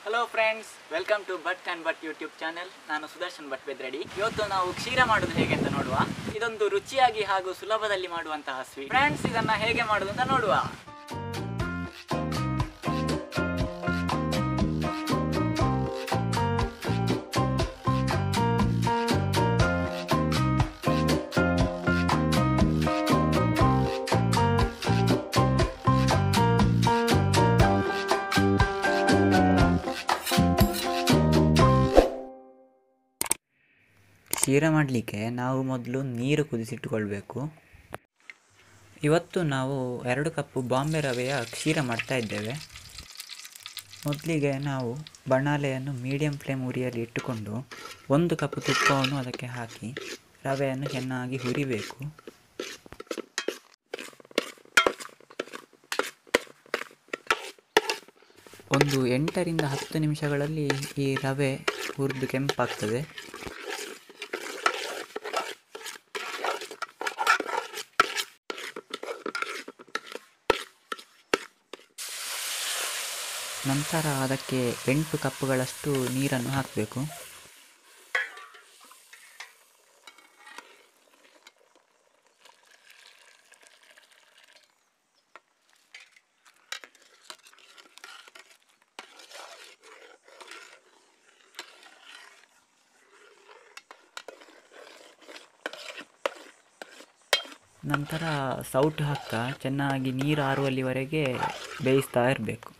hello friends welcome to Bhat and Bhat YouTube channel ನಾನು ಸುದರ್ಶನ್ ಭಟ್ ಬೆದ್ರಡಿ ಇವತ್ತು ನಾವು ಕ್ಷೀರ ಮಾಡೋದು ಹೇಗೆ ಅಂತ ನೋಡುವ ಇದೊಂದು ರುಚಿಯಾಗಿ ಹಾಗೂ ಸುಲಭದಲ್ಲಿ ಮಾಡುವಂತಹ ಸ್ವೀಟ್ ಫ್ರೆಂಡ್ಸ್ ಇದನ್ನ ಹೇಗೆ ಮಾಡೋದು ಅಂತ ನೋಡುವ ಕ್ಷೀರ ಮಾಡಲಿಕ್ಕೆ ನಾವು ಮೊದಲು ನೀರು ಕುದಿಸಿಟ್ಟುಕೊಳ್ಬೇಕು ಇವತ್ತು ನಾವು ಎರಡು ಕಪ್ಪು ಬಾಂಬೆ ರವೆಯ ಕ್ಷೀರ ಮಾಡ್ತಾ ಇದ್ದೇವೆ ಮೊದಲಿಗೆ ನಾವು ಬಣಾಲೆಯನ್ನು ಮೀಡಿಯಂ ಫ್ಲೇಮ್ ಉರಿಯಲ್ಲಿ ಇಟ್ಟುಕೊಂಡು ಒಂದು ಕಪ್ ತುಪ್ಪವನ್ನು ಅದಕ್ಕೆ ಹಾಕಿ ರವೆಯನ್ನು ಚೆನ್ನಾಗಿ ಹುರಿಬೇಕು ಒಂದು ಎಂಟರಿಂದ ಹತ್ತು ನಿಮಿಷಗಳಲ್ಲಿ ಈ ರವೆ ಹುರಿದು ಕೆಂಪಾಗ್ತದೆ ನಂತರ ಅದಕ್ಕೆ ಎಂಟು ಕಪ್ಪುಗಳಷ್ಟು ನೀರನ್ನು ಹಾಕಬೇಕು ನಂತರ ಸೌಟು ಹಾಕ್ತಾ ಚೆನ್ನಾಗಿ ನೀರು ಆರುವಲ್ಲಿವರೆಗೆ ಬೇಯಿಸ್ತಾ ಇರಬೇಕು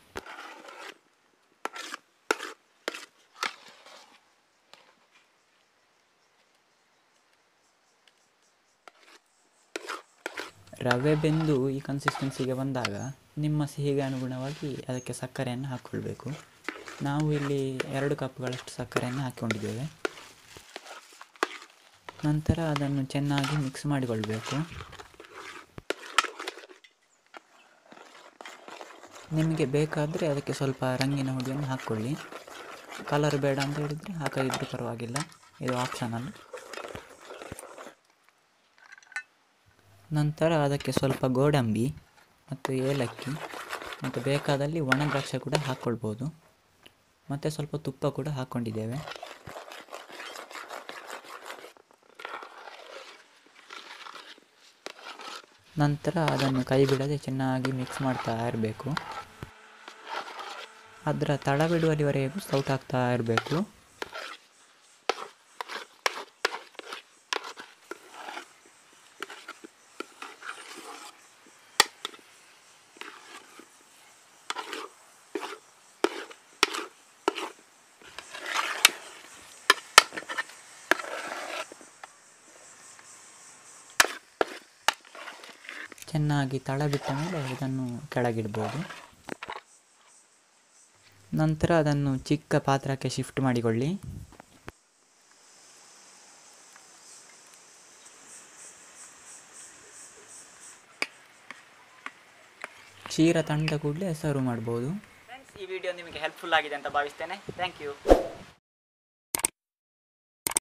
ರವೆ ಬೆಂದು ಈ ಕನ್ಸಿಸ್ಟೆನ್ಸಿಗೆ ಬಂದಾಗ ನಿಮ್ಮ ಸಿಹಿಗೆ ಅನುಗುಣವಾಗಿ ಅದಕ್ಕೆ ಸಕ್ಕರೆಯನ್ನು ಹಾಕ್ಕೊಳ್ಬೇಕು ನಾವು ಇಲ್ಲಿ ಎರಡು ಕಪ್ಗಳಷ್ಟು ಸಕ್ಕರೆಯನ್ನು ಹಾಕ್ಕೊಂಡಿದ್ದೇವೆ ನಂತರ ಅದನ್ನು ಚೆನ್ನಾಗಿ ಮಿಕ್ಸ್ ಮಾಡಿಕೊಳ್ಬೇಕು ನಿಮಗೆ ಬೇಕಾದರೆ ಅದಕ್ಕೆ ಸ್ವಲ್ಪ ರಂಗಿನ ಹುಡಿಯನ್ನು ಹಾಕ್ಕೊಳ್ಳಿ ಕಲರ್ ಬೇಡ ಅಂತ ಹೇಳಿದರೆ ಹಾಕದಿದ್ರೂ ಪರವಾಗಿಲ್ಲ ಇದು ಆಪ್ಷನಲ್ ನಂತರ ಅದಕ್ಕೆ ಸ್ವಲ್ಪ ಗೋಡಂಬಿ ಮತ್ತು ಏಲಕ್ಕಿ ಮತ್ತು ಬೇಕಾದಲ್ಲಿ ಒಣ ದ್ರಾಕ್ಷಿ ಕೂಡ ಹಾಕ್ಕೊಳ್ಬೋದು ಮತ್ತು ಸ್ವಲ್ಪ ತುಪ್ಪ ಕೂಡ ಹಾಕ್ಕೊಂಡಿದ್ದೇವೆ ನಂತರ ಅದನ್ನು ಕೈ ಬಿಡದೆ ಚೆನ್ನಾಗಿ ಮಿಕ್ಸ್ ಮಾಡ್ತಾ ಇರಬೇಕು ಅದರ ತಳ ಬಿಡುವಲ್ಲಿವರೆಗೂ ಸೌಟ್ ಹಾಕ್ತಾ ಇರಬೇಕು ಚೆನ್ನಾಗಿ ತಳ ಬಿಟ್ಟ ಮೇಲೆ ಇದನ್ನು ಕೆಳಗಿಡ್ಬೋದು ನಂತರ ಅದನ್ನು ಚಿಕ್ಕ ಪಾತ್ರಕ್ಕೆ ಶಿಫ್ಟ್ ಮಾಡಿಕೊಳ್ಳಿ ಕ್ಷೀರ ತಂಡ ಕೂಡಲೇ ಸರ್ವ್ ಮಾಡ್ಬೋದು ಫ್ರೆಂಡ್ಸ್ ಈ ವಿಡಿಯೋ ನಿಮಗೆ ಹೆಲ್ಪ್ಫುಲ್ ಆಗಿದೆ ಅಂತ ಭಾವಿಸ್ತೇನೆ ಥ್ಯಾಂಕ್ ಯು